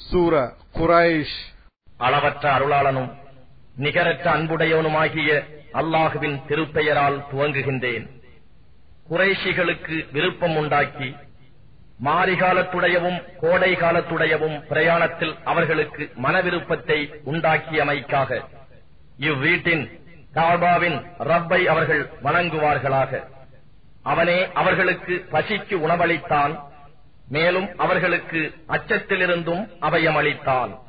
சூர குரைஷ் அளவற்ற அருளாளனும் நிகரற்ற அன்புடையவனுமாகிய அல்லாஹுவின் திருப்பெயரால் துவங்குகின்றேன் குறைஷிகளுக்கு விருப்பம் உண்டாக்கி மாரிகாலத்துடையவும் கோடை காலத்துடையவும் பிரயாணத்தில் அவர்களுக்கு மனவிருப்பத்தை உண்டாக்கியமைக்காக இவ்வீட்டின் காபாவின் ரப்பை அவர்கள் வணங்குவார்களாக அவனே அவர்களுக்கு பசிக்கு உணவளித்தான் மேலும் அவர்களுக்கு அச்சத்திலிருந்தும் அபயமளித்தான்